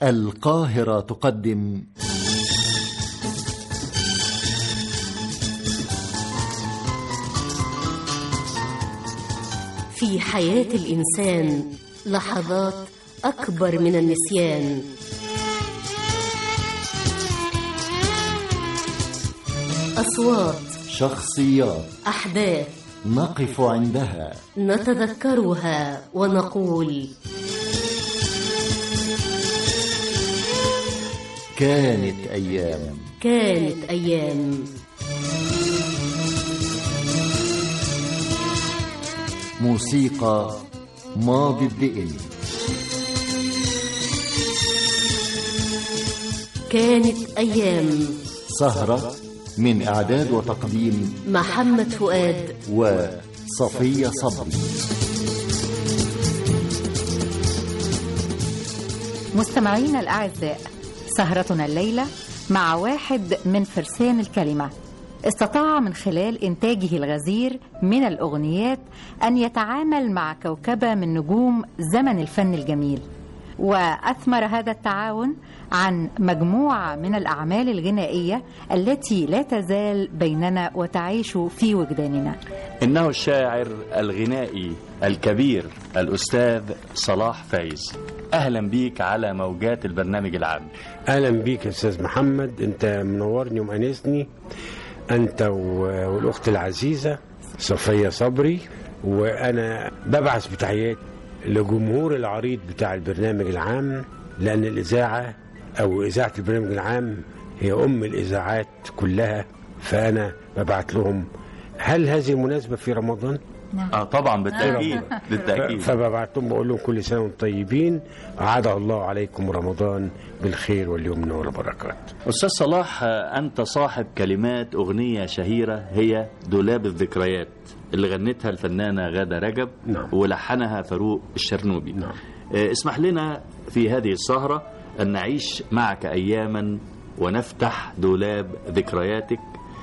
القاهرة تقدم في حياة الإنسان لحظات أكبر من النسيان أصوات شخصيات أحداث نقف عندها نتذكرها ونقول كانت أيام كانت أيام موسيقى ماضي الدئن كانت أيام سهرة من إعداد وتقديم محمد فؤاد وصفية صبري مستمعينا الأعزاء سهرتنا الليلة مع واحد من فرسان الكلمة استطاع من خلال إنتاجه الغزير من الأغنيات أن يتعامل مع كوكبة من نجوم زمن الفن الجميل وأثمر هذا التعاون عن مجموعة من الأعمال الغنائية التي لا تزال بيننا وتعيش في وجداننا إنه الشاعر الغنائي الكبير الأستاذ صلاح فايز أهلا بيك على موجات البرنامج العام اهلا بيك يا استاذ محمد انت منورني ومأنسني انت و- والاخت العزيزه صفيه صبري وانا ببعث بتحيات لجمهور العريض بتاع البرنامج العام لان الاذاعه او اذاعه البرنامج العام هي ام الاذاعات كلها فانا ببعت لهم هل هذه المناسبه في رمضان؟ آه طبعا بالتأكيد بالتأكيد فببعت لهم بقول لهم كل سنه وانتم طيبين عاد الله عليكم رمضان بالخير واليمن والبركات أستاذ صلاح آه، أنت صاحب كلمات أغنية شهيرة هي دولاب الذكريات اللي غنتها الفنانة غادة رجب نعم. ولحنها فاروق الشرنوبي نعم. آه، اسمح لنا في هذه السهرة أن نعيش معك أياما ونفتح دولاب ذكرياتك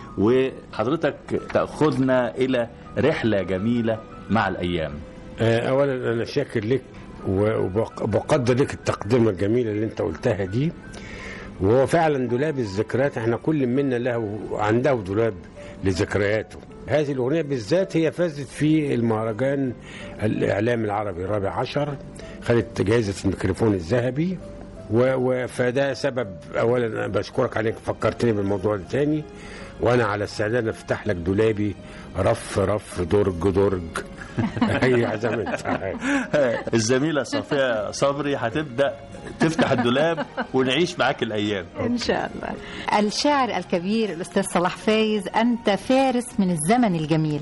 وحضرتك تأخذنا إلى رحلة جميلة مع الأيام آه، اولا انا شاكر لك وبق- وبقدر لك التقدمه الجميله اللي انت قلتها دي وهو فعلا دولاب الذكريات احنا كل منا له عنده دولاب لذكرياته هذه الاغنيه بالذات هي فازت في المهرجان الاعلام العربي الرابع عشر خدت جائزه الميكروفون الذهبي و... و... فده سبب اولا انا بشكرك عليك فكرتني بالموضوع ده تاني وانا على استعداد افتح لك دولابي رف رف درج درج اي زي ما انت عارف. الزميلة صفية صبري هتبدأ تفتح الدولاب ونعيش معاك الأيام إن شاء الله الشاعر الكبير الأستاذ صلاح فايز أنت فارس من الزمن الجميل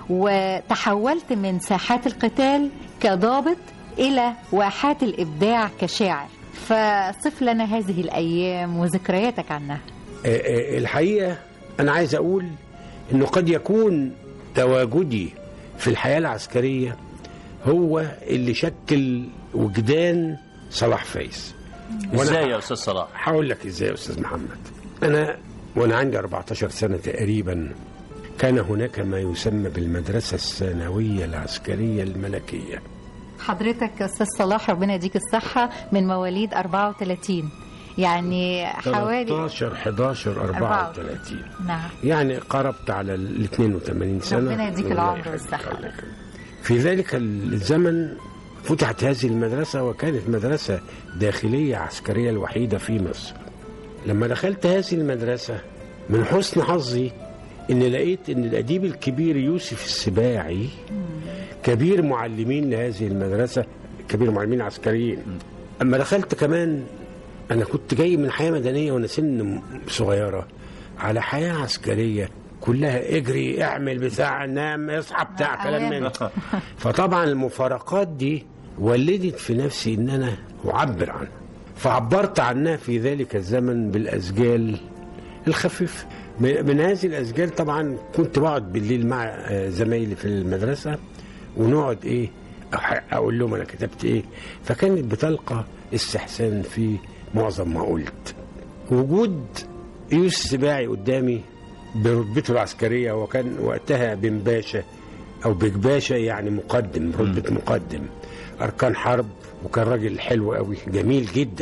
وتحولت من ساحات القتال كضابط إلى واحات الإبداع كشاعر فصف لنا هذه الأيام وذكرياتك عنها آه، آه، الحقيقه انا عايز اقول انه قد يكون تواجدي في الحياه العسكريه هو اللي شكل وجدان صلاح فايز ازاي يا أستاذ صلاح هقول لك ازاي يا استاذ محمد انا وانا عندي 14 سنه تقريبا كان هناك ما يسمى بالمدرسه الثانويه العسكريه الملكيه حضرتك يا أستاذ صلاح ربنا يديك الصحة من مواليد 34 يعني حوالي 13 11 34 نعم يعني قربت على ال 82 سنه ربنا يديك الله العمر يخليك. والصحة. الله يخليك. في ذلك الزمن فتحت هذه المدرسة وكانت مدرسة داخلية عسكرية الوحيدة في مصر لما دخلت هذه المدرسة من حسن حظي ان لقيت ان الاديب الكبير يوسف السباعي كبير معلمين لهذه المدرسة كبير معلمين عسكريين اما دخلت كمان انا كنت جاي من حياة مدنية وانا سن صغيرة على حياة عسكرية كلها اجري اعمل بتاع نام اصحى بتاع كلام من ده. فطبعا المفارقات دي ولدت في نفسي ان انا اعبر عنها فعبرت عنها في ذلك الزمن بالاسجال الخفيف من من هذه الاسجال طبعا كنت بقعد بالليل مع آه، زمايلي في المدرسه ونقعد ايه أح- اقول لهم انا كتبت ايه فكانت بتلقى استحسان في معظم ما قلت وجود يوسف سباعي قدامي برتبته العسكريه وكان وقتها بن باشا او بيج باشا يعني مقدم رتبه مقدم اركان حرب وكان راجل حلو قوي جميل جدا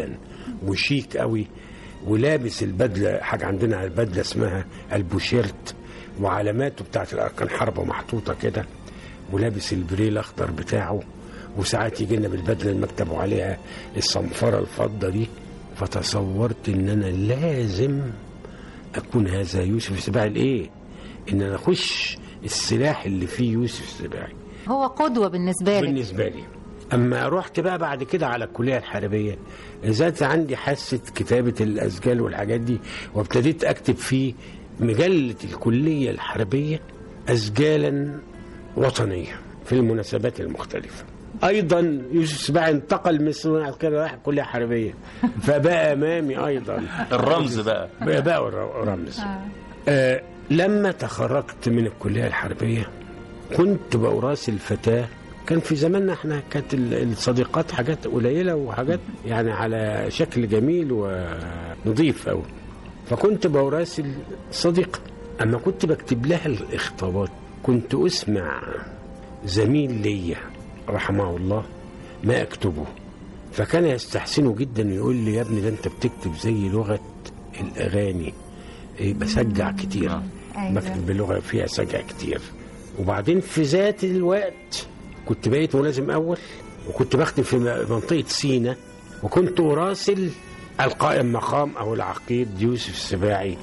وشيك قوي ولابس البدله حاجه عندنا البدله اسمها البوشيرت وعلاماته بتاعت الاركان حربه محطوطه كده ولابس البريه الاخضر بتاعه وساعات يجي لنا بالبدله المكتب وعليها الصنفره الفضه دي فتصورت ان انا لازم اكون هذا يوسف السباعي الايه؟ ان انا اخش السلاح اللي فيه يوسف السباعي هو قدوة بالنسبة لك بالنسبه لي اما رحت بقى بعد كده على الكليه الحربيه زادت عندي حاسه كتابه الاسجال والحاجات دي وابتديت اكتب في مجله الكليه الحربيه اسجالا وطنيه في المناسبات المختلفه ايضا يوسف سباعي انتقل من الثانويه العسكريه راح الكليه الحربيه فبقى امامي ايضا الرمز بقى بقى بقى الر- رمز آه لما تخرجت من الكليه الحربيه كنت بأراسل فتاة كان في زماننا احنا كانت ال- الصديقات حاجات قليله وحاجات يعني على شكل جميل ونظيف قوي فكنت براسل صديقه اما كنت بكتب لها الاخطابات كنت اسمع زميل ليا رحمه الله ما اكتبه فكان يستحسنه جدا يقول لي يا ابني ده انت بتكتب زي لغه الاغاني إيه، بسجع كتير أيوة. بكتب بلغه فيها سجع كتير وبعدين في ذات الوقت كنت بقيت ملازم اول وكنت بخدم في منطقه سينا وكنت اراسل القائم مقام او العقيد يوسف السباعي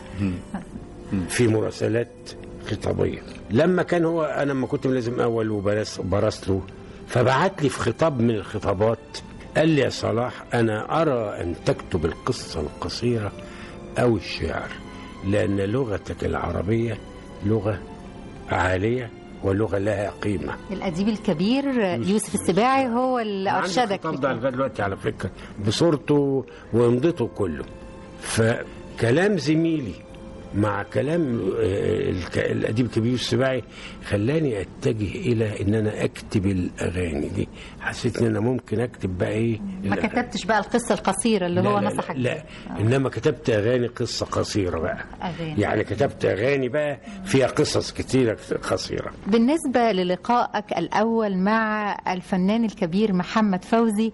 في مراسلات خطابيه لما كان هو انا لما كنت ملازم اول وبرس براسله فبعت لي في خطاب من الخطابات قال لي يا صلاح انا ارى ان تكتب القصه القصيره او الشعر لان لغتك العربيه لغه عاليه ولغه لها قيمه الأديب الكبير يوسف السباعي هو اللي عندي أرشدك الخطاب ده لغايه دلوقتي على فكره بصورته وامضته كله فكلام زميلي مع كلام آه، الك- الاديب الكبير السباعي خلاني اتجه الى ان انا اكتب الاغاني دي حسيت ان انا ممكن اكتب بقى ايه ما الأغاني. كتبتش بقى القصة القصيرة اللي لا هو لا نصحك لا, بيها. لا. انما كتبت اغاني قصه قصيره بقى أغاني. يعني كتبت اغاني بقى فيها قصص كتيره قصيره بالنسبة للقائك الأول مع الفنان الكبير محمد فوزي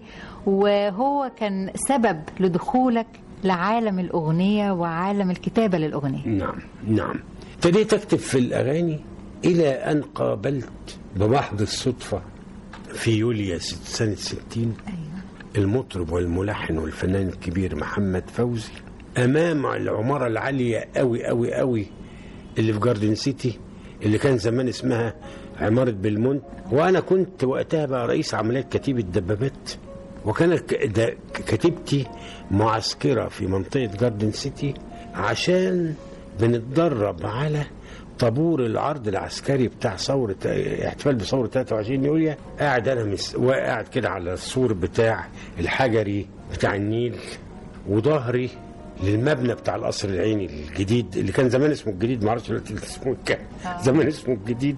وهو كان سبب لدخولك لعالم الأغنية وعالم الكتابة للأغنية نعم نعم ابتديت اكتب في الاغاني الى ان قابلت بمحض الصدفه في يوليو ست- سنه 60 المطرب والملحن والفنان الكبير محمد فوزي امام العماره العاليه قوي قوي قوي اللي في جاردن سيتي اللي كان زمان اسمها عماره بلمونت وانا كنت وقتها بقى رئيس عمليات كتيبه دبابات وكانت ك- ده ك- كتيبتي معسكره في منطقه جاردن سيتي عشان بنتدرب على طابور العرض العسكري بتاع ثورة احتفال بثورة 23 يوليو قاعد انا مس... وقاعد كده على السور بتاع الحجري بتاع النيل وظهري للمبنى بتاع القصر العيني الجديد اللي كان زمان اسمه الجديد معرفش دلوقتي اسمه كام زمان اسمه الجديد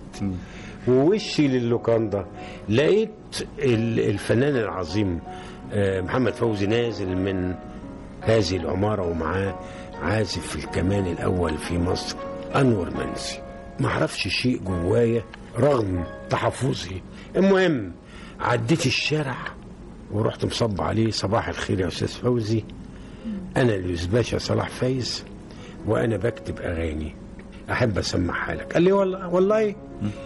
ووشي للوكاندا لقيت ال- الفنان العظيم آه، محمد فوزي نازل من هذه العمارة ومعاه عازف في الكمان الأول في مصر أنور منسي ما اعرفش شيء جوايا رغم تحفظي المهم عديت الشارع ورحت مصب عليه صباح الخير يا أستاذ فوزي أنا اليوسف باشا صلاح فايز وأنا بكتب أغاني أحب أسمعها لك قال لي والله والله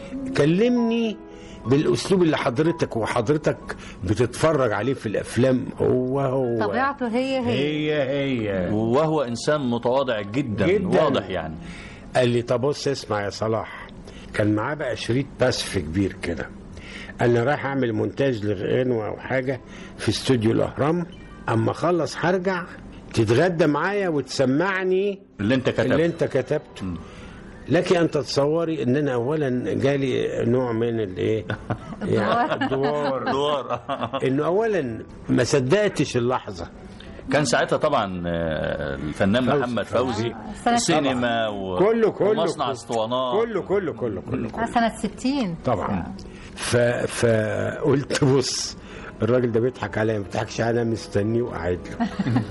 كلمني بالاسلوب اللي حضرتك وحضرتك بتتفرج عليه في الافلام هو هو طبيعته هي هي هي هي وهو انسان متواضع جدا, جداً. واضح يعني قال لي طب بص اسمع يا صلاح كان معاه بقى شريط باسف كبير كده انا رايح اعمل مونتاج لغنوه او حاجه في استوديو الاهرام اما اخلص هرجع تتغدى معايا وتسمعني اللي انت كتبته اللي انت كتبته لك ان تتصوري ان انا اولا جالي نوع من الايه يعني الدوار دوار انه اولا ما صدقتش اللحظه كان ساعتها طبعا آه، الفنان فوزي. محمد فوزي سنة سينما و... كله كله ومصنع كله. اسطوانات كله كله كله كله, كله. آه، سنة 60 طبعا ف... فقلت بص الراجل ده بيضحك عليا ما بيضحكش عليا مستنيه وقاعد له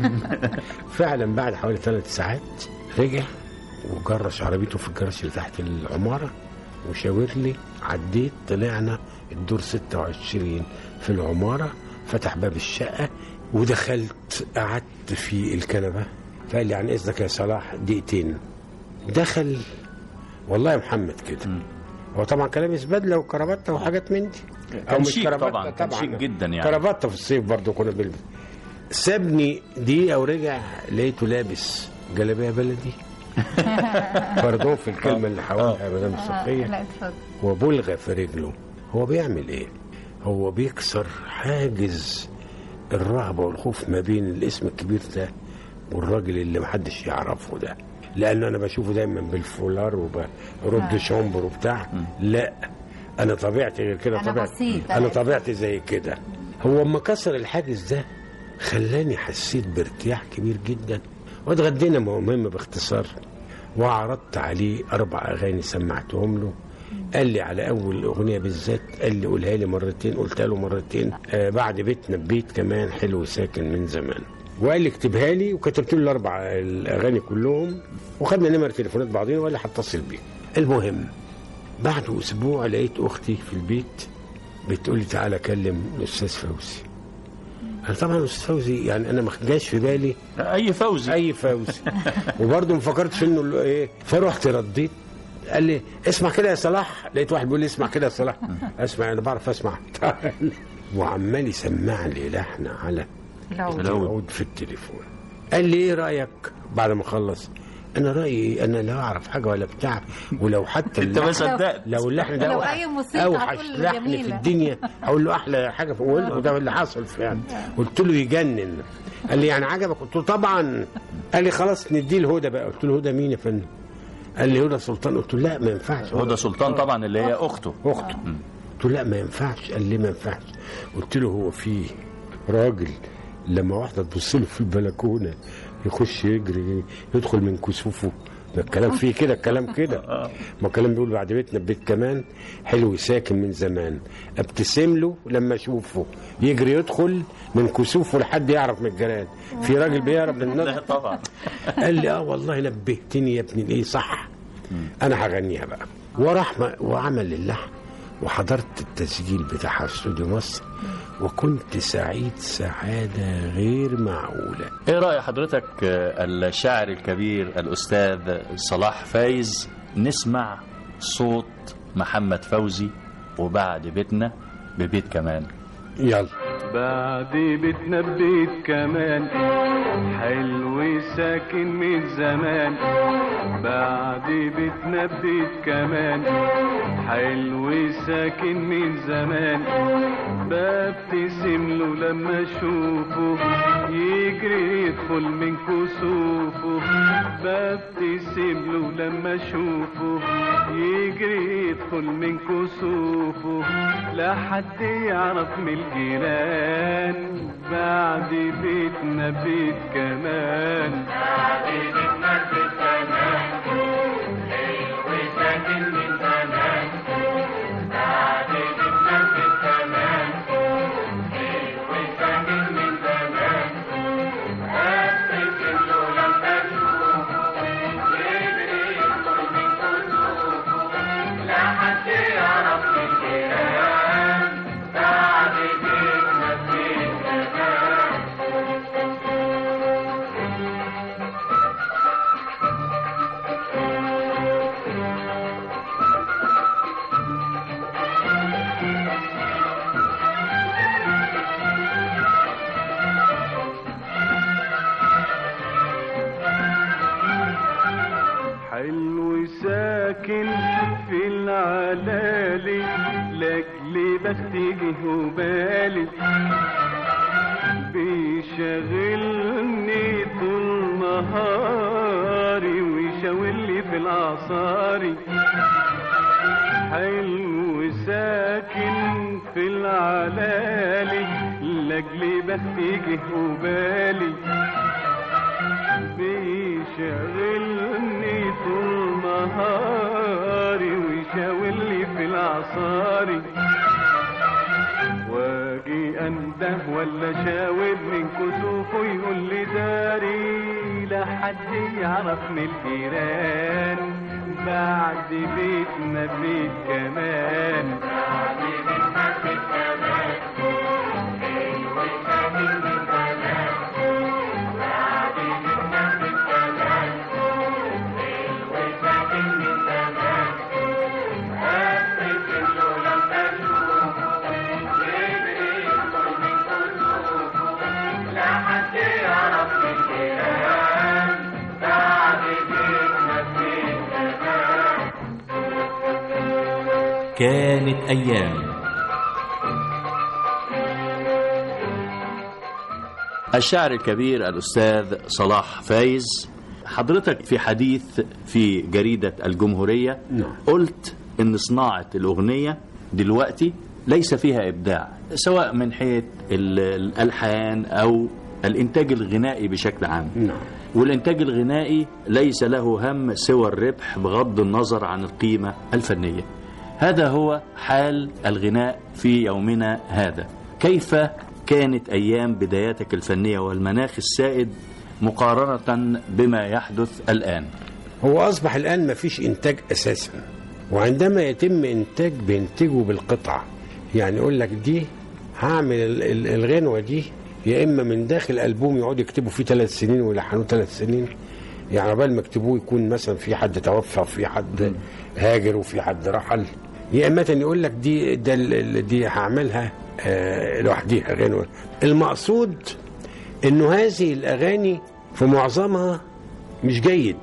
فعلا بعد حوالي ثلاث ساعات رجع وجرش عربيته في الجرش اللي تحت العماره وشاور لي عديت طلعنا الدور 26 في العماره فتح باب الشقه ودخلت قعدت في الكنبه فقال لي عن اذنك يا صلاح دقيقتين دخل والله يا محمد كده هو طبعا كان لابس بدله وكرافته وحاجات من دي كان شيك طبعا، كان شيك جدا يعني. كرافته في الصيف برضه كنا بنلبس سابني دقيقه ورجع لقيته لابس جلابيه بلدي باردون في الكلمه اللي حواليها مدام صفيه لا اتفضل وبلغة في رجله هو بيعمل ايه هو بيكسر حاجز الرهبة والخوف ما بين الاسم الكبير ده والراجل اللي محدش يعرفه ده لان انا بشوفه دايما بالفولار وبرد شومبر وبتاع لا انا طبيعتي غير كده أنا طبيعتي بسيط، انا أنا- طبيعتي زي كده هو اما كسر الحاجز ده خلاني حسيت بارتياح كبير جدا واتغدينا مهم باختصار وعرضت عليه اربع اغاني سمعتهم له قال لي على اول اغنيه بالذات قال لي قولها لي مرتين قلتها له مرتين آه بعد بيتنا ببيت كمان حلو ساكن من زمان وقال لي اكتبها لي وكتبت له الاربع الاغاني كلهم وخدنا نمر تليفونات بعضين وقال لي هتصل بيك المهم بعد اسبوع لقيت اختي في البيت بتقول لي تعالى كلم الاستاذ فوزي انا طبعا الاستاذ فوزي يعني انا ما جاش في بالي اي فوزي اي فوزي وبرضه ما فكرتش انه اللي ايه فرحت رديت قال لي اسمع كده يا صلاح لقيت واحد بيقول لي اسمع كده يا صلاح اسمع انا بعرف اسمع وعمال يسمع لي لحن على العود العود في التليفون قال لي ايه رايك بعد ما خلص انا رايي انا لا اعرف حاجه ولا بتاع ولو حتى انت ما اللحن- صدقت لو اللحن ده لو أوحش- أي موسيقى اوحش هتقول لحن في جميلة. الدنيا اقول له احلى حاجه في وقول له ده اللي حصل فعلا قلت له يجنن قال لي يعني عجبك قلت له طبعا قال لي خلاص نديه الهدى بقى قلت له هدى مين يا فندم قال لي هدى سلطان قلت له لا ما ينفعش هدى سلطان طبعا اللي هي اخته اخته قلت له لا ما ينفعش قال لي ما ينفعش قلت له هو في راجل لما واحده تبص له في البلكونه يخش يجري يدخل من كسوفه ده الكلام فيه كده الكلام كده ما الكلام بيقول بعد بيتنا ببيت كمان حلو ساكن من زمان ابتسم له لما اشوفه يجري يدخل من كسوفه لحد يعرف من الجيران في راجل بيهرب من الناس لا طبعا قال لي اه والله نبهتني يا ابني الايه صح انا هغنيها بقى وراح م- وعمل اللحن وحضرت التسجيل بتاعها في استوديو مصر وكنت سعيد سعادة غير معقولة ايه رأي حضرتك آه، الشاعر الكبير الأستاذ صلاح فايز نسمع صوت محمد فوزي وبعد بيتنا ببيت كمان يلا بعد بيتنا ببيت كمان حلو ساكن من زمان بعد بيتنا ببيت كمان حلو ساكن من زمان ببتسم له لما اشوفه يجري يدخل من كسوفه ببتسم له لما اشوفه يجري يدخل من كسوفه لا حد يعرف من الجيران بعد بيتنا بيت كمان حلو ساكن في العلالي لاجل بختي جه وبالي بيشغلني طول نهاري ويشاولي في العصاري حلو ساكن في العلالي لاجل بختي جه وبالي بيشغلني طول نهاري ويشاولي في العصاري واجي انده ولا شاور من كسوفه يقول لي داري لا حد يعرف من الجيران بعد بيتنا بيت كمان بعد بيتنا بيت كمان كانت أيام الشاعر الكبير الأستاذ صلاح فايز حضرتك في حديث في جريدة الجمهورية نعم. قلت إن صناعة الأغنية دلوقتي ليس فيها إبداع سواء من حيث ال- الألحان أو الإنتاج الغنائي بشكل عام نعم. والإنتاج الغنائي ليس له هم سوى الربح بغض النظر عن القيمة الفنية هذا هو حال الغناء في يومنا هذا كيف كانت أيام بداياتك الفنية والمناخ السائد مقارنة بما يحدث الآن هو أصبح الآن ما فيش إنتاج أساسا وعندما يتم إنتاج بينتجوا بالقطعة يعني يقول لك دي هعمل ال- ال- الغنوة دي يا إما من داخل ألبوم يقعدوا يكتبوا فيه ثلاث سنين ويلحنوه ثلاث سنين يعني عبال ما يكتبوه يكون مثلا في حد توفى وفي حد هاجر وفي حد رحل يا إما يقول لك دي ده ال- ال- دي هعملها آه، لوحديها غنوة المقصود إنه هذه الأغاني في معظمها مش جيد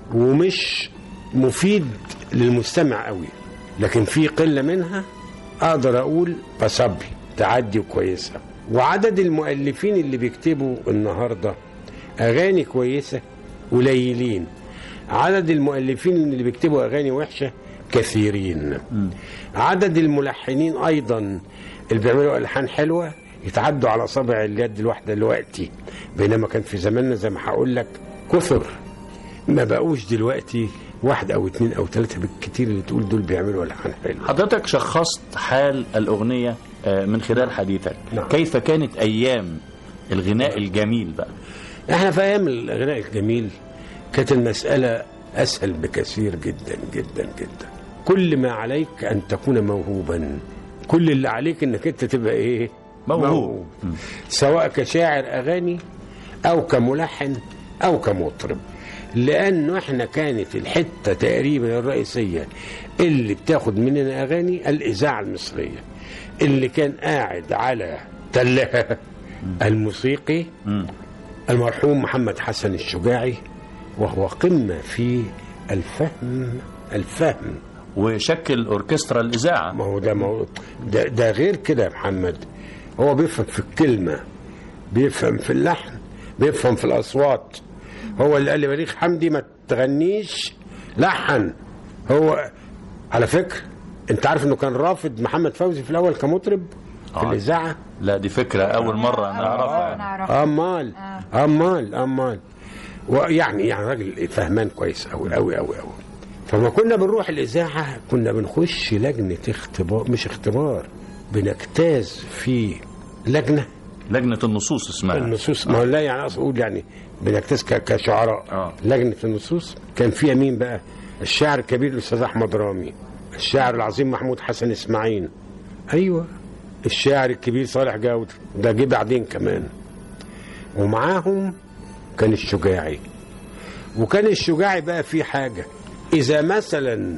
ومش مفيد للمستمع قوي لكن في قله منها اقدر اقول بصبي تعدي وكويسه وعدد المؤلفين اللي بيكتبوا النهارده اغاني كويسه قليلين عدد المؤلفين اللي بيكتبوا اغاني وحشه كثيرين عدد الملحنين ايضا اللي بيعملوا الحان حلوه يتعدوا على اصابع اليد الواحده دلوقتي بينما كان في زماننا زي ما هقول لك كثر ما بقوش دلوقتي واحد او اتنين او ثلاثه بالكتير اللي تقول دول بيعملوا الحان حلوه حضرتك شخصت حال الأغنية آه، من خلال حديثك نعم. كيف كانت أيام الغناء الجميل بقى احنا في ايام الغناء الجميل كانت المساله اسهل بكثير جدا جدا جدا كل ما عليك ان تكون موهوبا كل اللي عليك انك انت تبقى ايه موهوب. سواء كشاعر اغاني او كملحن او كمطرب لانه احنا كانت الحته تقريبا الرئيسيه اللي بتاخد مننا اغاني الاذاعه المصريه اللي كان قاعد على تلها الموسيقي مم. المرحوم محمد حسن الشجاعي وهو قمة في الفهم الفهم وشكل أوركسترا الإذاعة ما هو ده ما هو ده, ده غير كده يا محمد هو بيفهم في الكلمة بيفهم في اللحن بيفهم في الأصوات هو اللي قال لي بليغ حمدي ما تغنيش لحن هو على فكرة انت عارف انه كان رافض محمد فوزي في الاول كمطرب في آه. الاذاعه لا دي فكرة أول مرة نعرفها نعرفها امال امال امال ويعني يعني راجل فهمان كويس قوي قوي قوي قوي فما كنا بنروح الاذاعه كنا بنخش لجنه اختبار مش اختبار بنجتاز في لجنه لجنة النصوص اسمها النصوص ما هو لا يعني اقصد اقول يعني بنجتاز ك- كشعراء آه. لجنه النصوص كان فيها مين بقى؟ الشاعر الكبير الاستاذ احمد رامي الشاعر العظيم محمود حسن اسماعيل ايوه الشاعر الكبير صالح جودة ده جه بعدين كمان ومعاهم كان الشجاعي وكان الشجاعي بقى في حاجه اذا مثلا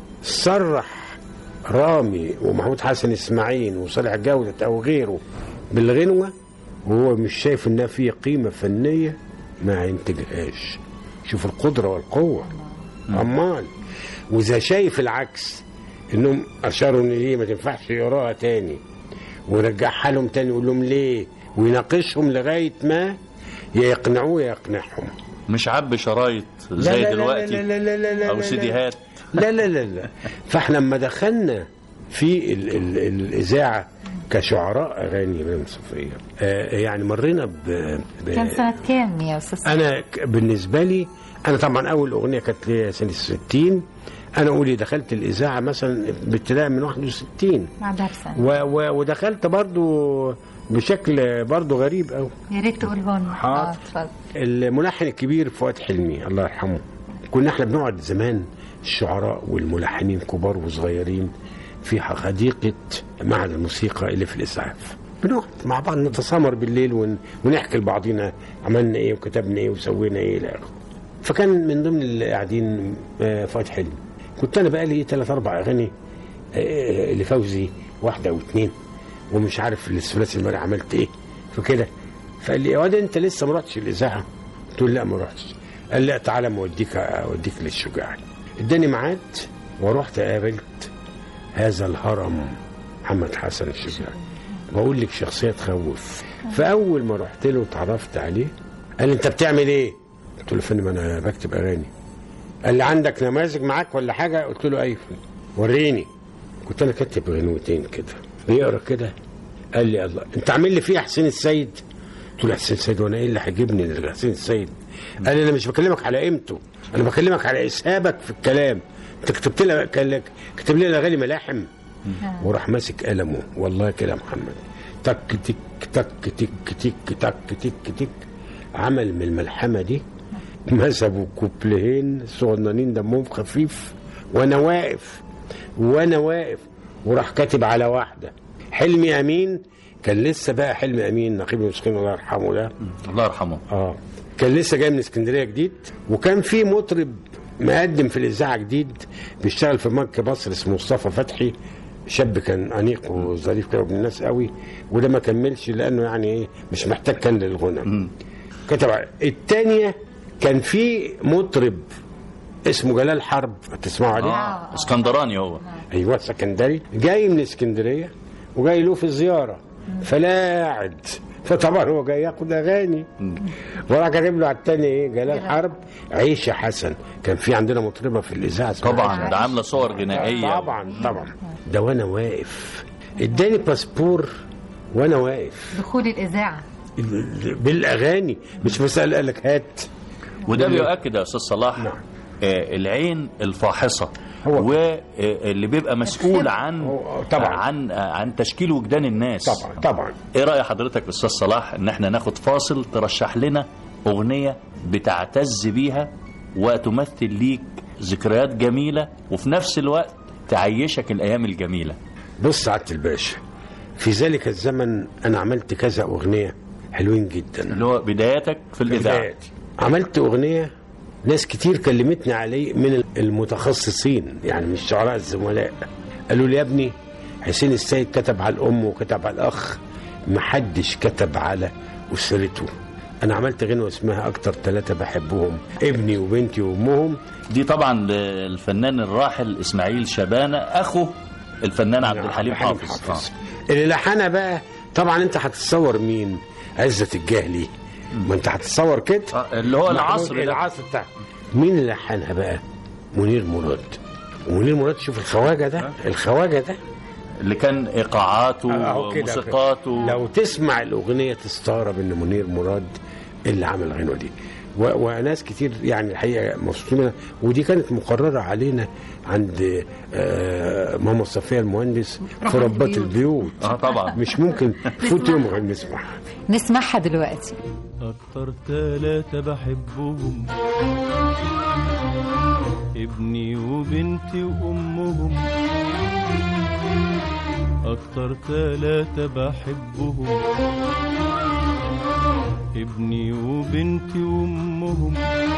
صرح رامي ومحمود حسن اسماعيل وصالح جودة او غيره بالغنوه وهو مش شايف انها فيها قيمه فنيه ما ينتجهاش شوف القدره والقوه امال واذا شايف العكس انهم اشاروا ان ليه ما تنفعش يقراها تاني ورجعها لهم تاني يقول لهم ليه ويناقشهم لغايه ما يا يقنعوه يا يقنعهم مش عب شرايط زي لا لا دلوقتي لا لا لا لا لا أو لا. سيديهات لا لا لا لا فاحنا لما دخلنا في ال ال الاذاعه كشعراء اغاني من صوفيه آه يعني مرينا ب, ب كان سنة كام يا أستاذ انا ك- بالنسبه لي انا طبعا اول اغنيه كانت لي سنه 60 انا قولي دخلت الاذاعه مثلا بابتداء من 61 بعدها بسنة و و ودخلت برضو بشكل برضو غريب قوي يا ريت تقوله لنا حاضر. آه، اتفضل الملحن الكبير فؤاد حلمي الله يرحمه كنا احنا بنقعد زمان الشعراء والملحنين كبار وصغيرين في حديقة معهد الموسيقى اللي في الإسعاف بنقعد مع بعض نتسامر بالليل ون... ونحكي لبعضينا عملنا ايه وكتبنا ايه وسوينا ايه الى اخره فكان من ضمن اللي قاعدين آه، فؤاد حلمي كنت انا بقى لي ثلاث اربع اغاني آه، لفوزي واحده او اتنين ومش عارف الثلاثي المرة عملت ايه فكده فقال لي يا واد انت لسه ما رحتش الاذاعه قلت له لا ما رحتش قال لا تعالى ما اوديك اوديك للشجاعي اداني ميعاد ورحت قابلت هذا الهرم محمد حسن الشجاعي بقول لك شخصيه تخوف فاول ما رحت له وتعرفت عليه قال لي انت بتعمل ايه؟ قلت له يا فندم انا بكتب اغاني قال لي عندك نماذج معاك ولا حاجه؟ قلت له ايوه وريني كنت انا كاتب غنوتين كده بيقرا كده قال لي الله انت عامل لي فيها حسين السيد قلت له حسين السيد وانا ايه اللي هيجيبني لحسين السيد قال لي انا مش بكلمك على قيمته انا بكلمك على اسهابك في الكلام انت كتبت لي كان- كتب لي الاغاني ملاحم وراح ماسك قلمه والله كده يا محمد تك تك تك تك تك تك تك تك عمل من الملحمه دي مسبوا كوبلهين صغننين دمهم خفيف وانا واقف وانا واقف وراح كاتب على واحده حلمي امين كان لسه بقى حلمي امين نقيب المسكين الله يرحمه ده الله يرحمه اه كان لسه جاي من اسكندريه جديد وكان في مطرب مقدم في الاذاعه جديد بيشتغل في مارك مصر اسمه مصطفى فتحي شاب كان انيق وظريف كده وابن الناس قوي وده ما كملش لانه يعني ايه مش محتاج كان للغنى كتب على- الثانيه كان في مطرب اسمه جلال حرب تسمعوا عليه آه. اسكندراني هو ايوه سكندري جاي من اسكندريه وجاي له في زياره فلاعد فطبعا هو جاي ياخد اغاني وراح كاتب له على التاني ايه جلال حرب عيشه حسن كان في عندنا مطربه في الاذاعه اسمها طبعا عيشة ده عامله صور غنائيه طبعا طبعا ده وانا واقف اداني باسبور وانا واقف دخول الإذاعة بالاغاني مش مسألة قال لك هات وده بيؤكد يا استاذ صلاح نعم. آه، العين الفاحصه هو واللي بيبقى مسؤول عن هو- طبعا. عن آه، عن تشكيل وجدان الناس طبعا طبعا ايه راي حضرتك يا استاذ صلاح ان احنا ناخد فاصل ترشح لنا اغنيه بتعتز بيها وتمثل ليك ذكريات جميله وفي نفس الوقت تعيشك الايام الجميله بص سعاده الباشا في ذلك الزمن انا عملت كذا اغنيه حلوين جدا اللي هو بداياتك في الاذاعه بداياتي. عملت اغنيه ناس كتير كلمتني عليه من المتخصصين يعني مش شعراء الزملاء قالوا لي يا ابني حسين السيد كتب على الام وكتب على الاخ محدش كتب على اسرته انا عملت غنوه اسمها اكتر ثلاثه بحبهم ابني وبنتي وامهم دي طبعا للفنان الراحل اسماعيل شبانه اخو الفنان عبد الحليم حافظ آه. اللي لحنها بقى طبعا انت هتتصور مين عزة الجهلي ما انت هتتصور كده آه، اللي هو العصر ده العصر بتاع مين اللي لحنها بقى منير مراد ومنير مراد شوف الخواجه ده الخواجه ده اللي كان ايقاعاته أهو كده. وموسيقاته لو تسمع الاغنيه تستغرب ان منير مراد اللي عمل الغنوه دي و- وناس كتير يعني الحقيقه مبسوطين منها ودي كانت مقرره علينا عند آه، ماما صفيه المهندس في ربات البيوت اه طبعا مش ممكن فوت يوم غير نسمع نسمعها دلوقتي أكتر تلاتة بحبهم ابني وبنتي وأمهم أكتر تلاتة بحبهم ابني وبنتي وأمهم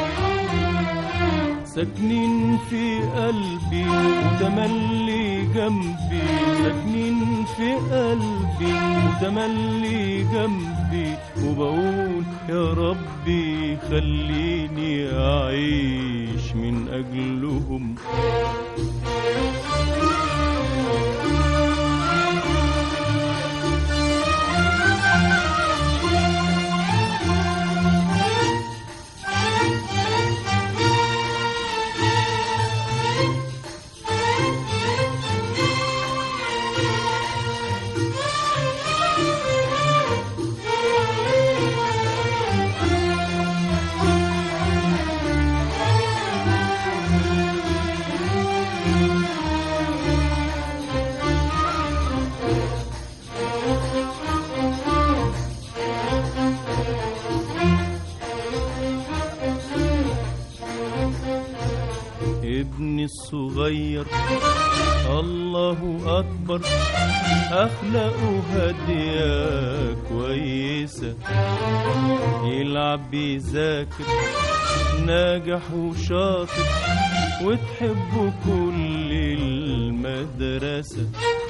ساكنين في قلبي وتملي جنبي ساكنين في قلبي وتملي جنبي وبقول يا ربي خليني أعيش من أجلهم ابني الصغير الله أكبر أخلاقه هادية كويسة يلعب بيذاكر ناجح وشاطر وتحبه كل المدرسة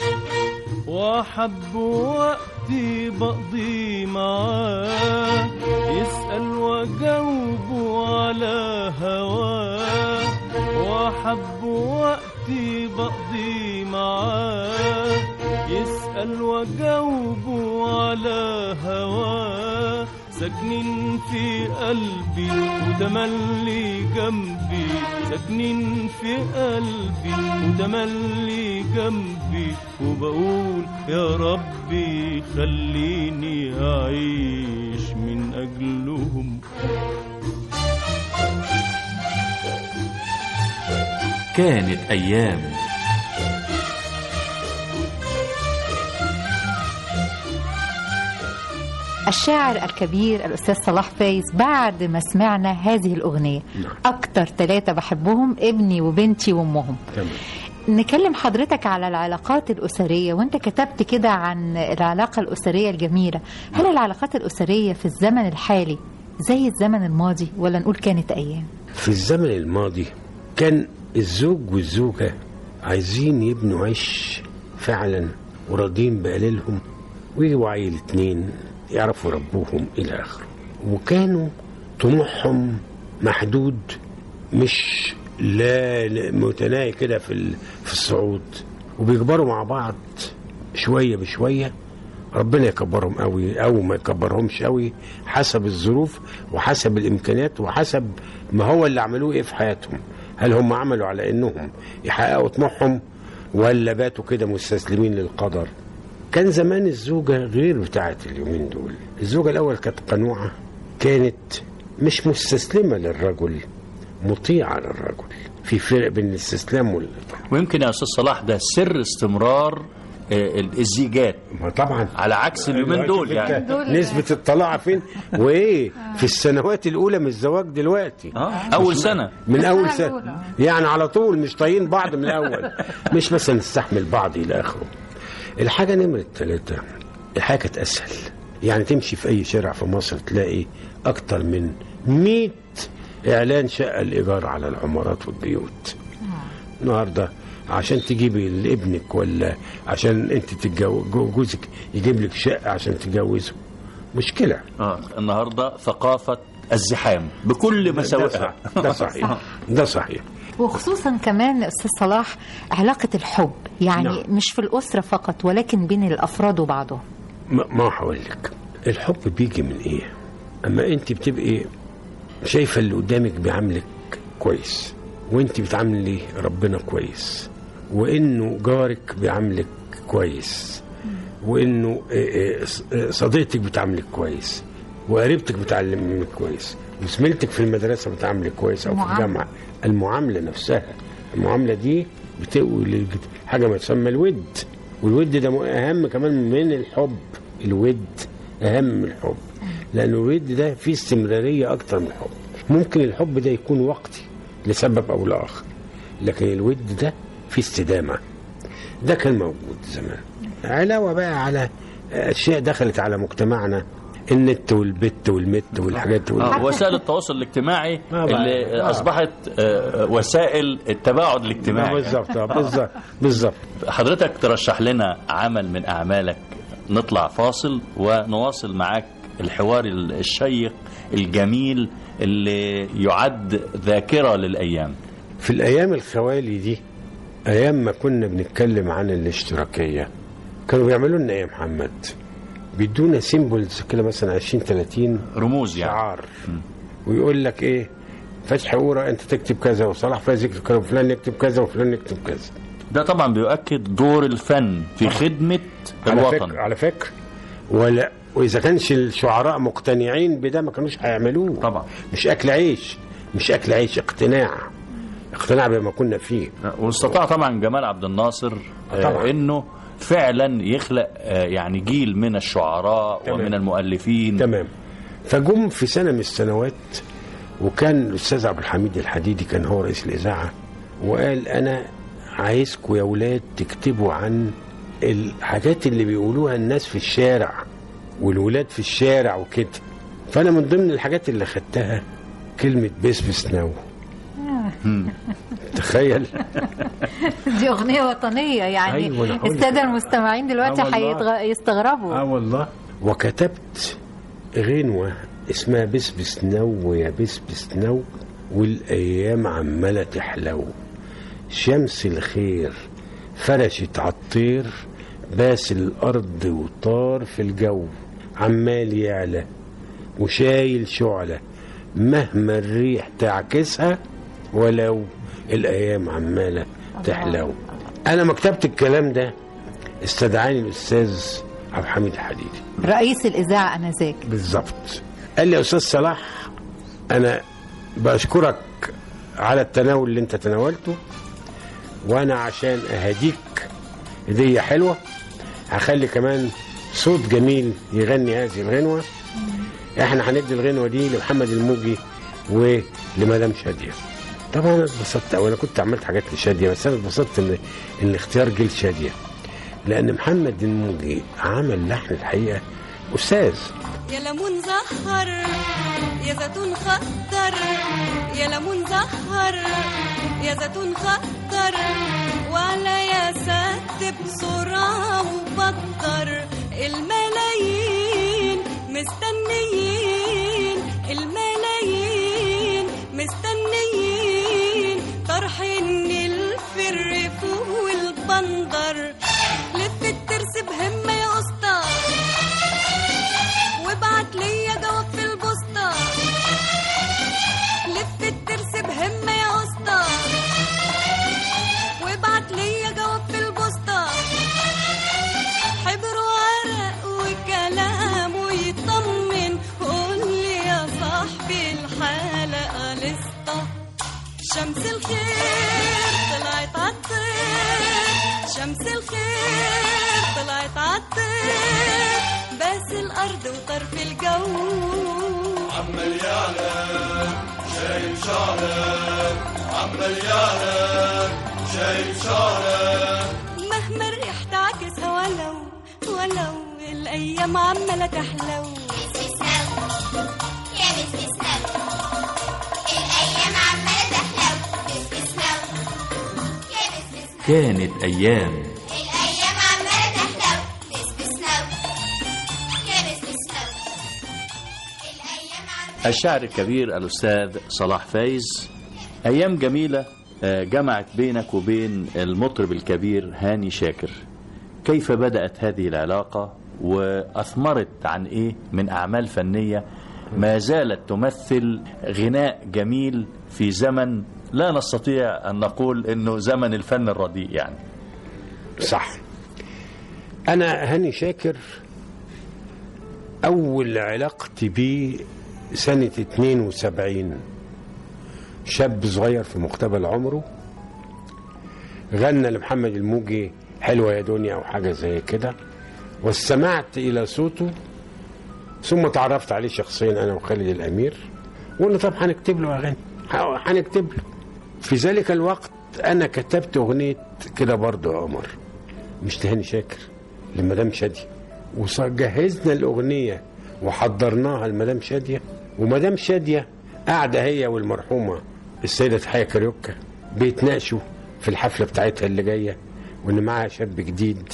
وأحب وقتي بقضي معاه يسأل وأجاوبه على هواه وأحب وقتي بقضي معاه يسأل وجاوبه على هواه ساكنين في قلبي وتملي جنبي ساكنين في قلبي وتملي جنبي وبقول يا ربي خليني أعيش من أجلهم كانت أيام الشاعر الكبير الأستاذ صلاح فايز بعد ما سمعنا هذه الأغنية أكتر ثلاثة بحبهم ابني وبنتي وأمهم تمام نكلم حضرتك على العلاقات الأسرية وانت كتبت كده عن العلاقة الأسرية الجميلة هل العلاقات الأسرية في الزمن الحالي زي الزمن الماضي ولا نقول كانت أيام في الزمن الماضي كان الزوج والزوجة عايزين يبنوا عيش فعلا وراضين بقليلهم ويجوا عيل اتنين يعرفوا ربوهم إلى آخره وكانوا طموحهم محدود مش لا متناهي كده في ال- في الصعود وبيكبروا مع بعض شوية بشوية ربنا يكبرهم قوي او ما يكبرهمش قوي حسب الظروف وحسب الامكانيات وحسب ما هو اللي عملوه ايه في حياتهم هل هم عملوا على انهم يحققوا طموحهم ولا باتوا كده مستسلمين للقدر كان زمان الزوجة غير بتاعت اليومين دول الزوجة الأول كانت قنوعة كانت مش مستسلمة للرجل مطيعة للرجل في فرق بين الاستسلام والإطاعة ويمكن يا أستاذ صلاح ده سر استمرار آه، الزيجات ما طبعا على عكس اليومين دول يعني دول- نسبة الطلاق فين وايه في السنوات الاولى من الزواج دلوقتي آه، أول سنة من اول السنة سنة الأولى. يعني على طول مش طايقين بعض من الاول مش مثلا نستحمل بعض الى اخره الحاجة نمرة ثلاثة الحاجة كانت اسهل يعني تمشي في اي شارع في مصر تلاقي اكتر من 100 اعلان شقة الايجار على العمارات والبيوت النهارده عشان تجيبي لابنك ولا عشان انت تتجوز جوزك يجيب لك شقه عشان تتجوزه مشكله آه. النهاردة ثقافة الزحام بكل ده مساوئها صح- ده صحيح ده صحيح وخصوصا كمان أستاذ صلاح علاقة الحب يعني نعم. مش في الأسرة فقط ولكن بين الأفراد وبعضهم ما ما هقول لك الحب بيجي من ايه اما انت بتبقي شايفه اللي قدامك بيعاملك كويس وانت بتعاملي ربنا كويس وانه جارك بيعاملك كويس وانه آه، آه، صديقتك بتعاملك كويس وقريبتك بتعلمك كويس وزميلتك في المدرسه بتعاملك كويس او في معاملة. الجامعه المعامله نفسها المعامله دي بتقوي حاجه ما تسمى الود والود ده م- اهم كمان من الحب الود اهم من الحب لان الود ده فيه استمراريه اكتر من الحب ممكن الحب ده يكون وقتي لسبب او لاخر لكن الود ده فيه استدامه ده كان موجود زمان علاوه بقى على اشياء دخلت على مجتمعنا النت والبت والمت والحاجات وال... آه. وسائل التواصل الاجتماعي آه، اللي آه. أصبحت آه، وسائل التباعد الاجتماعي بالظبط آه، بالظبط بالظبط حضرتك ترشح لنا عمل من أعمالك نطلع فاصل ونواصل معاك الحوار الشيق الجميل اللي يعد ذاكرة للأيام في الايام الخوالي دي ايام ما كنا بنتكلم عن الاشتراكيه كانوا بيعملوا لنا ايه يا محمد بيدونا سيمبلز كده مثلا 20 30 رموز يعني شعار ويقول لك ايه فتحي قوره انت تكتب كذا وصلاح فايز يكتب كذا وفلان يكتب كذا وفلان يكتب كذا ده طبعا بيؤكد دور الفن في خدمة على الوطن فكره على فكره ولا واذا كانش الشعراء مقتنعين بده ما كانوش هيعملوه طبعا. مش اكل عيش مش اكل عيش اقتناع اقتناع بما كنا فيه واستطاع طبعا جمال عبد الناصر آه، طبعا. انه فعلا يخلق آه، يعني جيل من الشعراء تمام. ومن المؤلفين تمام فجم في سنه من السنوات وكان الاستاذ عبد الحميد الحديدي كان هو رئيس الاذاعه وقال انا عايزكم يا اولاد تكتبوا عن الحاجات اللي بيقولوها الناس في الشارع والولاد في الشارع وكده فانا من ضمن الحاجات اللي خدتها كلمه بس بس نو تخيل دي أغنية وطنية يعني أيوة، أنا هقول لك. السادة المستمعين دلوقتي آه والله. هيستغربوا اه والله وكتبت غنوة اسمها بس بس نو يا بس بس نو والأيام عمالة تحلو شمس الخير فرشت عالطير باس الأرض وطار في الجو عمال يعلى وشايل شعلة مهما الريح تعكسها ولو الأيام عمالة تحلو أنا ما كتبت الكلام ده استدعاني الأستاذ عبد الحميد الحديدي رئيس الإذاعة أنذاك بالظبط قال لي يا أستاذ صلاح أنا بشكرك على التناول اللي أنت تناولته وأنا عشان أهديك هدية حلوة هخلي كمان صوت جميل يغني هذه الغنوة احنا هندي الغنوة دي لمحمد الموجي ولمدام شادية طبعا انا اتبسطت او انا كنت عملت حاجات لشادية بس انا اتبسطت ان ان اختيار جيل شادية لان محمد الموجي عمل لحن الحقيقة استاذ يا ليمون زهر يا زيتون خضر يا ليمون زهر يا زيتون خضر وعلى يا سد بسرعة وبطر الملايين مستنيين الملايين مستنيين طرح النيل في الريف والبندر لف الترس بهمة يا أسطى وابعت ليا جواب في البوسطة لف الترس بهمة يا اسطى وابعت ليا جواب في البوسطة حبر ورق وكلام ويطمن قول لي يا صاحبي الحلقة لسطة شمس الخير طلعت عالطير شمس الخير طلعت عالطير بس الأرض وطرف الجو مهما الريح تعكسها ولو ولو الأيام عمالة تحلو يا بس سنو الأيام عمالة تحلو بس سنو يا بس سنو كانت أيام الأيام عمالة تحلو بس سنو يا بس سنو الأيام عمالة الشاعر الكبير الأستاذ صلاح فايز أيام جميلة آه، جمعت بينك وبين المطرب الكبير هاني شاكر كيف بدأت هذه العلاقة وأثمرت عن إيه من أعمال فنية ما زالت تمثل غناء جميل في زمن لا نستطيع أن نقول أنه زمن الفن الرديء يعني صح انا هاني شاكر اول علاقتي بيه سنة 72 شاب صغير في مقتبل عمره غنى لمحمد الموجي حلوة يا دنيا او حاجة زي كده واستمعت الى صوته ثم تعرفت عليه شخصيا انا وخالد الامير وقلنا طب هنكتب له اغاني ه- هنكتب له في ذلك الوقت انا كتبت اغنيه كده برضه يا عمر مش تهاني شاكر لمدام شاديه وجهزنا الاغنيه وحضرناها لمدام شاديه ومدام شاديه قاعده هي والمرحومه السيده تحيه كاريوكا بيتناقشوا في الحفله بتاعتها اللي جايه وان معاها شاب جديد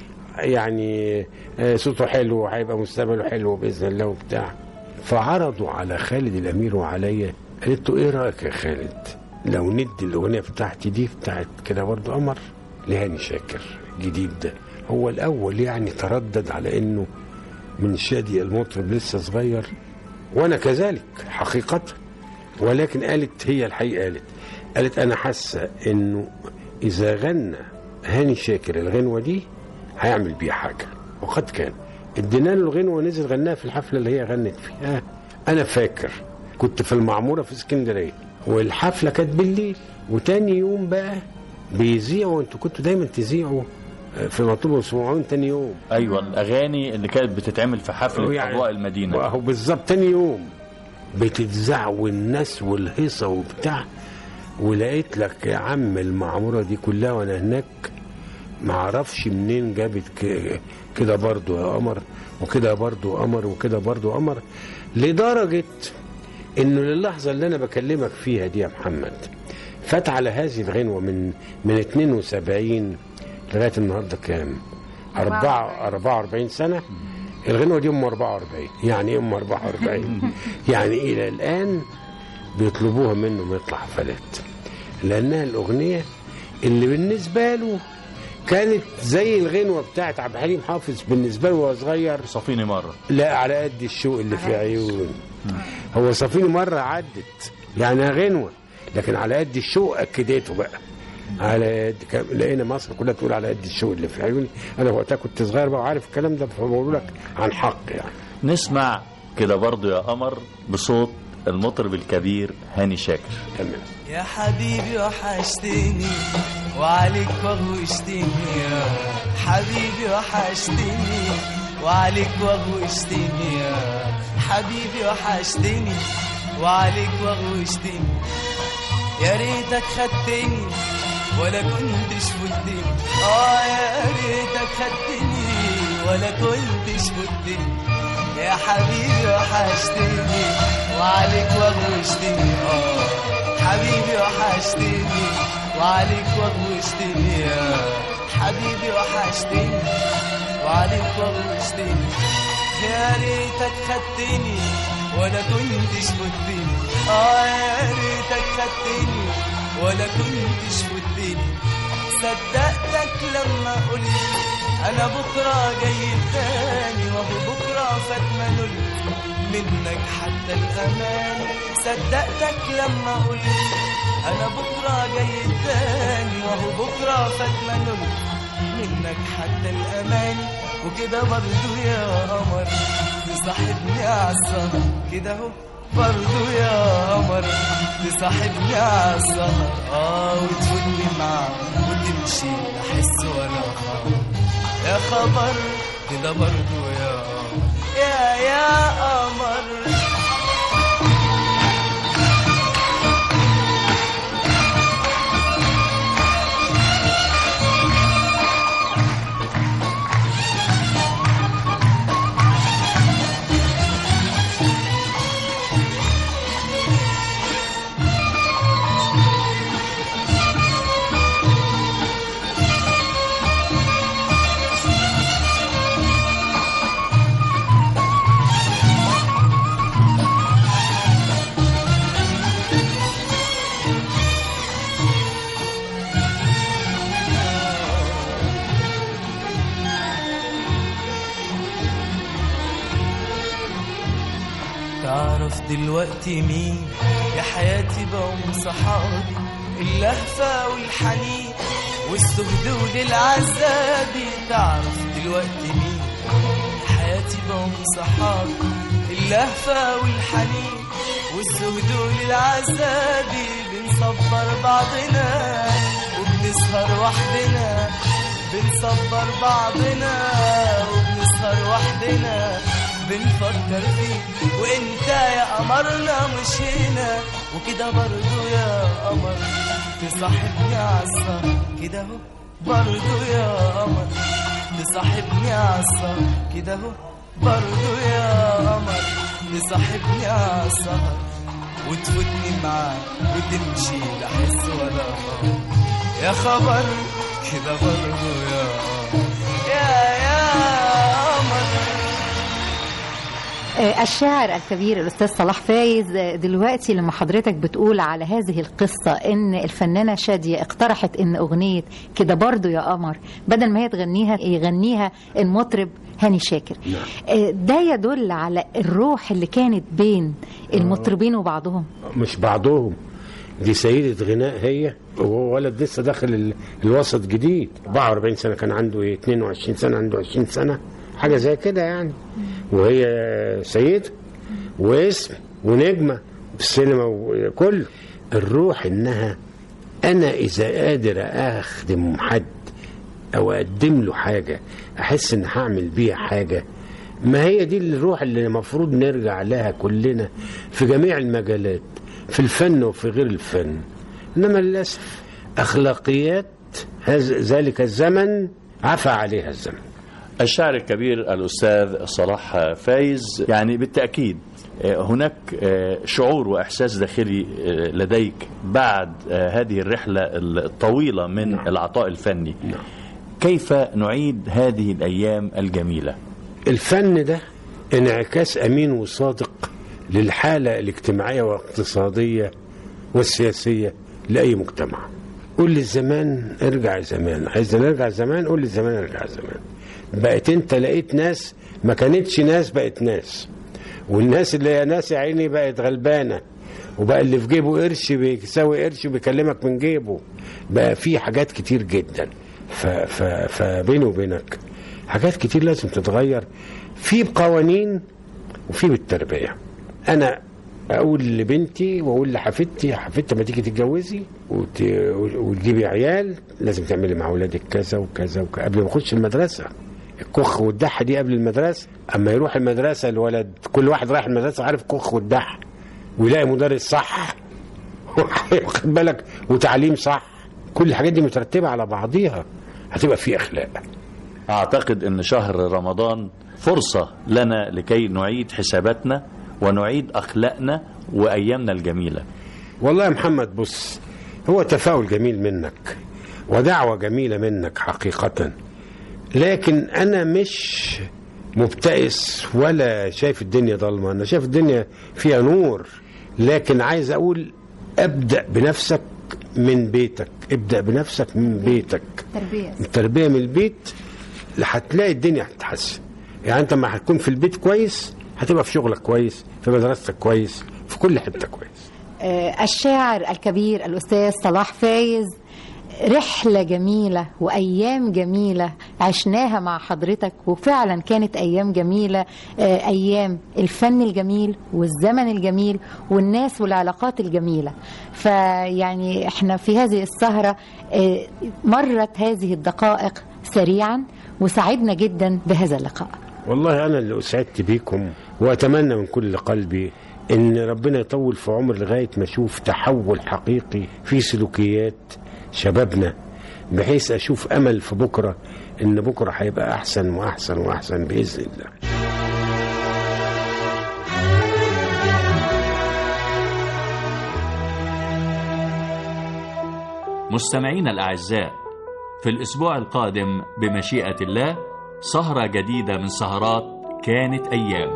يعني آه، صوته حلو وهيبقى مستقبله حلو باذن الله وبتاع فعرضوا على خالد الامير وعليا قالت له ايه رايك يا خالد لو ندي الاغنيه بتاعتي دي بتاعت كده برضه قمر لهاني شاكر جديد ده هو الاول يعني تردد على انه من شادي المطرب لسه صغير وانا كذلك حقيقه ولكن قالت هي الحقيقه قالت قالت انا حاسه انه اذا غنى هاني شاكر الغنوه دي هيعمل بيها حاجه وقد كان ادينا له الغنوه نزل غناها في الحفله اللي هي غنت فيها انا فاكر كنت في المعموره في اسكندريه والحفله كانت بالليل وتاني يوم بقى بيذيعوا انتوا كنتوا دايما تذيعوا في مطلوب وسمعون تاني يوم أيوة الأغاني اللي كانت بتتعمل في حفلة يعني- أضواء المدينة اهو بالظبط تاني يوم بتتذاع والناس والهيصه وبتاع ولقيت لك يا عم المعموره دي كلها وانا هناك ما اعرفش منين جابت ك- كده برضو يا قمر وكده برضو قمر وكده برضو قمر لدرجه انه للحظه اللي انا بكلمك فيها دي يا محمد فات على هذه الغنوه من من 72 لغايه النهارده كام؟ 4 44 سنه الغنوه دي ام 44 يعني ايه ام 44 يعني الى الان بيطلبوها منه ما يطلع حفلات لانها الاغنيه اللي بالنسبه له كانت زي الغنوه بتاعت عبد الحليم حافظ بالنسبه له وهو صغير صفيني مره لا على قد الشوق اللي في عيوني هو صفيني مره عدت يعني غنوه لكن على قد الشوق اكدته بقى على قد كم- لقينا مصر كلها تقول على قد الشوق اللي في عيوني انا وقتها كنت صغير بقى وعارف الكلام ده فبقول لك عن حق يعني نسمع كده برضو يا قمر بصوت المطرب الكبير هاني شاكر تمام يا حبيبي وحشتني وعليك وغوشتني يا حبيبي وحشتني وعليك وغوشتني يا حبيبي وحشتني وعليك وغوشتني يا ريتك خدتني ولا كنتش فدتني اه يا ريتك خدتني ولا كنتش فدتني يا حبيبي وحشتني وعليك وغوشتني اه حبيبي وحشتني وعليك وغوشتني يا حبيبي وحشتني وعليك وغوشتني يا ريتك خدتني ولا كنتش فدتني اه يا ريتك خدتني ولا كنتش فدتني صدقتك لما قلت انا بكره جاي تاني وهو بكره فات ما نلت منك حتى الامان صدقتك لما قلت انا بكره جاي تاني وهو بكره فات ما نلت منك حتى الامان وكده برضو يا قمر تصاحبني عالسهر كده اهو برضو يا قمر تصاحبني عالسهر اه وتفوتني معاك وتمشي لا احس ولا خبر يا خبر كده برضو يا قمر يا يا قمر تعرف دلوقتي مين يا حياتي بقوم صحابي اللهفة والحنين والسهد للعذاب تعرف دلوقتي مين يا حياتي بقوم صحابي اللهفة والحنين والسهد للعذاب بنصبر بعضنا وبنسهر وحدنا بنصبر بعضنا وبنسهر وحدنا بنفكر فيك وانت يا قمرنا مش هنا وكده برضو يا قمر تصاحبني عالسهر كده اهو برضو يا قمر تصاحبني عالسهر كده اهو برضو يا قمر تصاحبني عالسهر وتفوتني معاك وتمشي لا حس ولا خبر يا خبر كده برضو يا قمر يا يا قمر آه، الشاعر الكبير الأستاذ صلاح فايز آه، دلوقتي لما حضرتك بتقول على هذه القصة إن الفنانة شادية اقترحت إن أغنية كده برضو يا قمر بدل ما هي تغنيها يغنيها المطرب هاني شاكر آه، ده يدل على الروح اللي كانت بين المطربين وبعضهم مش بعضهم دي سيدة غناء هي وهو ولد لسه داخل ال- الوسط جديد 44 سنة كان عنده ايه 22 سنة عنده 20 سنة حاجة زي كده يعني وهي سيدة واسم ونجمة في السينما وكل الروح انها انا اذا قادر اخدم حد او اقدم له حاجة احس ان هعمل بيها حاجة ما هي دي الروح اللي المفروض نرجع لها كلنا في جميع المجالات في الفن وفي غير الفن انما للاسف اخلاقيات هذا ذلك الزمن عفى عليها الزمن الشاعر الكبير الأستاذ صلاح فايز يعني بالتأكيد آه، هناك آه، شعور وإحساس داخلي آه، لديك بعد آه، هذه الرحلة الطويلة من نعم. العطاء الفني نعم. كيف نعيد هذه الأيام الجميلة الفن ده انعكاس امين وصادق للحاله الاجتماعيه والاقتصاديه والسياسيه لاي مجتمع قول للزمان ارجع زمان عايز نرجع زمان قول للزمان ارجع زمان بقت انت لقيت ناس ما كانتش ناس بقت ناس والناس اللي هي ناس يا عيني بقت غلبانه وبقى اللي في جيبه قرش بيساوي قرش بيكلمك من جيبه بقى في حاجات كتير جدا ف ف فبيني وبينك حاجات كتير لازم تتغير في بقوانين وفي بالتربيه انا اقول لبنتي واقول لحفيدتي يا حفيدتي لما تيجي تتجوزي وت... وتجيبي عيال لازم تعملي مع اولادك كذا وكذا وكذا قبل ما اخش المدرسه الكخ والدح دي قبل المدرسه اما يروح المدرسه الولد كل واحد رايح المدرسه عارف كخ والدح ويلاقي مدرس صح واخد بالك وتعليم صح كل الحاجات دي مترتبه على بعضيها هتبقى في اخلاق أعتقد أن شهر رمضان فرصة لنا لكي نعيد حساباتنا ونعيد أخلاقنا وأيامنا الجميلة والله يا محمد بص هو تفاؤل جميل منك ودعوة جميلة منك حقيقة لكن أنا مش مبتئس ولا شايف الدنيا ضلمة أنا شايف الدنيا فيها نور لكن عايز أقول أبدأ بنفسك من بيتك ابدأ بنفسك من بيتك تربية التربية من البيت هتلاقي الدنيا هتتحسن يعني انت ما هتكون في البيت كويس هتبقى في شغلك كويس في مدرستك كويس في كل حته كويس آه، الشاعر الكبير الأستاذ صلاح فايز رحلة جميلة وأيام جميلة عشناها مع حضرتك وفعلا كانت أيام جميلة آه، أيام الفن الجميل والزمن الجميل والناس والعلاقات الجميلة فيعني احنا في هذه السهرة آه، مرت هذه الدقائق سريعا وسعدنا جدا بهذا اللقاء والله انا اللي اسعدت بيكم واتمنى من كل قلبي ان ربنا يطول في عمر لغايه ما اشوف تحول حقيقي في سلوكيات شبابنا بحيث اشوف امل في بكره ان بكره هيبقى احسن واحسن واحسن باذن الله مستمعينا الأعزاء في الأسبوع القادم بمشيئة الله سهرة جديدة من سهرات كانت أيام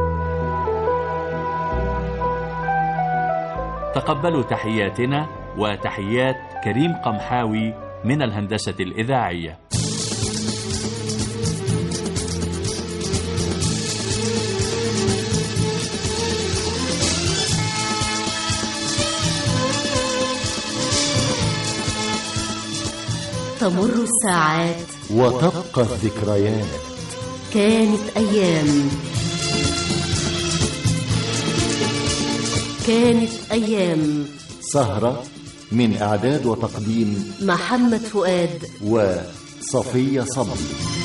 تقبلوا تحياتنا وتحيات كريم قمحاوي من الهندسة الإذاعية تمر الساعات وتبقى الذكريات كانت أيام كانت أيام سهرة من إعداد وتقديم محمد فؤاد وصفية صبري